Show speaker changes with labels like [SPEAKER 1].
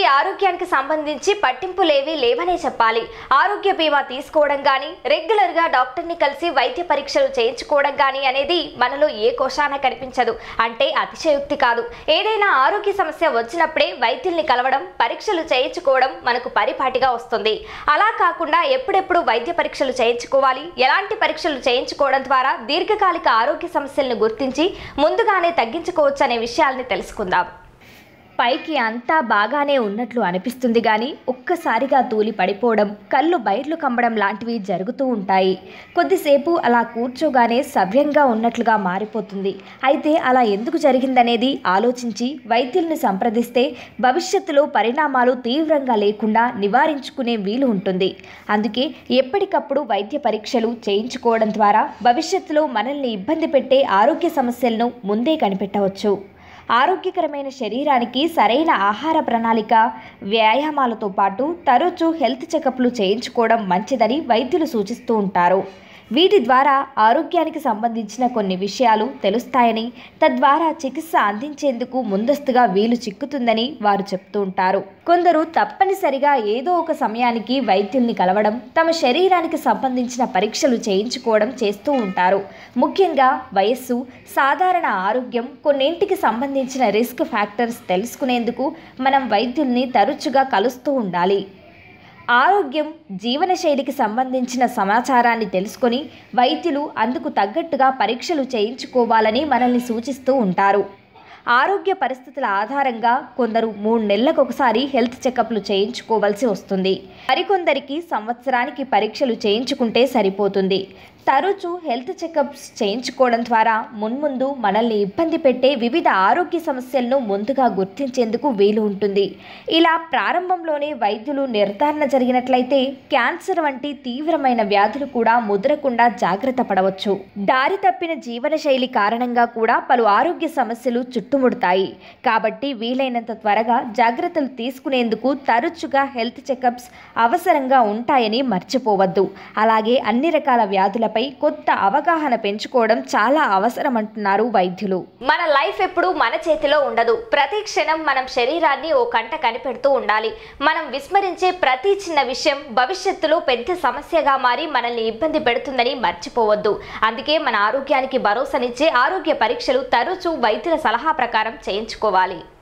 [SPEAKER 1] ఆరోగ్యానికి సంబంధించి పట్టింపులేవి లేవనే చెప్పాలి ఆరోగ్య బీమా తీసుకోవడం కానీ రెగ్యులర్గా డాక్టర్ని కలిసి వైద్య పరీక్షలు చేయించుకోవడం కానీ అనేది మనలో ఏ కోశాన కనిపించదు అంటే అతిశయోక్తి కాదు ఏదైనా ఆరోగ్య సమస్య వచ్చినప్పుడే వైద్యుల్ని కలవడం పరీక్షలు చేయించుకోవడం మనకు పరిపాటిగా వస్తుంది అలా కాకుండా ఎప్పుడెప్పుడు వైద్య పరీక్షలు చేయించుకోవాలి ఎలాంటి పరీక్షలు చేయించుకోవడం ద్వారా దీర్ఘకాలిక ఆరోగ్య సమస్యలను గుర్తించి ముందుగానే తగ్గించుకోవచ్చు అనే విషయాల్ని తెలుసుకుందాం పైకి అంతా బాగానే ఉన్నట్లు అనిపిస్తుంది కానీ ఒక్కసారిగా తూలి పడిపోవడం కళ్ళు బయర్లు కమ్మడం లాంటివి జరుగుతూ ఉంటాయి కొద్దిసేపు అలా కూర్చోగానే సవ్యంగా ఉన్నట్లుగా మారిపోతుంది అయితే అలా ఎందుకు జరిగిందనేది ఆలోచించి వైద్యుల్ని సంప్రదిస్తే భవిష్యత్తులో పరిణామాలు తీవ్రంగా లేకుండా నివారించుకునే వీలు ఉంటుంది అందుకే ఎప్పటికప్పుడు వైద్య పరీక్షలు చేయించుకోవడం ద్వారా భవిష్యత్తులో మనల్ని ఇబ్బంది పెట్టే ఆరోగ్య సమస్యలను ముందే కనిపెట్టవచ్చు ఆరోగ్యకరమైన శరీరానికి సరైన ఆహార ప్రణాళిక వ్యాయామాలతో పాటు తరచూ హెల్త్ చెకప్లు చేయించుకోవడం మంచిదని వైద్యులు సూచిస్తూ ఉంటారు వీటి ద్వారా ఆరోగ్యానికి సంబంధించిన కొన్ని విషయాలు తెలుస్తాయని తద్వారా చికిత్స అందించేందుకు ముందస్తుగా వీలు చిక్కుతుందని వారు చెప్తూ ఉంటారు కొందరు తప్పనిసరిగా ఏదో ఒక సమయానికి వైద్యుల్ని కలవడం తమ శరీరానికి సంబంధించిన పరీక్షలు చేయించుకోవడం చేస్తూ ఉంటారు ముఖ్యంగా వయస్సు సాధారణ ఆరోగ్యం కొన్నింటికి సంబంధించిన రిస్క్ ఫ్యాక్టర్స్ తెలుసుకునేందుకు మనం వైద్యుల్ని తరచుగా కలుస్తూ ఉండాలి ఆరోగ్యం జీవనశైలికి సంబంధించిన సమాచారాన్ని తెలుసుకొని వైద్యులు అందుకు తగ్గట్టుగా పరీక్షలు చేయించుకోవాలని మనల్ని సూచిస్తూ ఉంటారు ఆరోగ్య పరిస్థితుల ఆధారంగా కొందరు మూడు నెలలకు ఒకసారి హెల్త్ చెకప్లు చేయించుకోవాల్సి వస్తుంది మరికొందరికి సంవత్సరానికి పరీక్షలు చేయించుకుంటే సరిపోతుంది తరచూ హెల్త్ చెకప్స్ చేయించుకోవడం ద్వారా మున్ముందు మనల్ని ఇబ్బంది పెట్టే వివిధ ఆరోగ్య సమస్యలను ముందుగా గుర్తించేందుకు వీలు ఉంటుంది ఇలా ప్రారంభంలోనే వైద్యులు నిర్ధారణ జరిగినట్లయితే క్యాన్సర్ వంటి తీవ్రమైన వ్యాధులు కూడా ముదరకుండా జాగ్రత్త పడవచ్చు దారి తప్పిన జీవనశైలి కారణంగా కూడా పలు ఆరోగ్య సమస్యలు చుట్టుముడతాయి కాబట్టి వీలైనంత త్వరగా జాగ్రత్తలు తీసుకునేందుకు తరచుగా హెల్త్ చెకప్స్ అవసరంగా ఉంటాయని మర్చిపోవద్దు అలాగే అన్ని రకాల వ్యాధులపై కొత్త అవగాహన పెంచుకోవడం చాలా అవసరం అంటున్నారు వైద్యులు మన లైఫ్ ఎప్పుడు మన చేతిలో ఉండదు ప్రతి క్షణం మనం శరీరాన్ని ఓ కంట కనిపెడుతూ ఉండాలి మనం విస్మరించే ప్రతి చిన్న విషయం భవిష్యత్తులో పెద్ద సమస్యగా మారి మనల్ని ఇబ్బంది పెడుతుందని మర్చిపోవద్దు అందుకే మన ఆరోగ్యానికి భరోసానిచ్చే ఆరోగ్య పరీక్షలు తరచూ వైద్యుల సలహా ప్రకారం చేయించుకోవాలి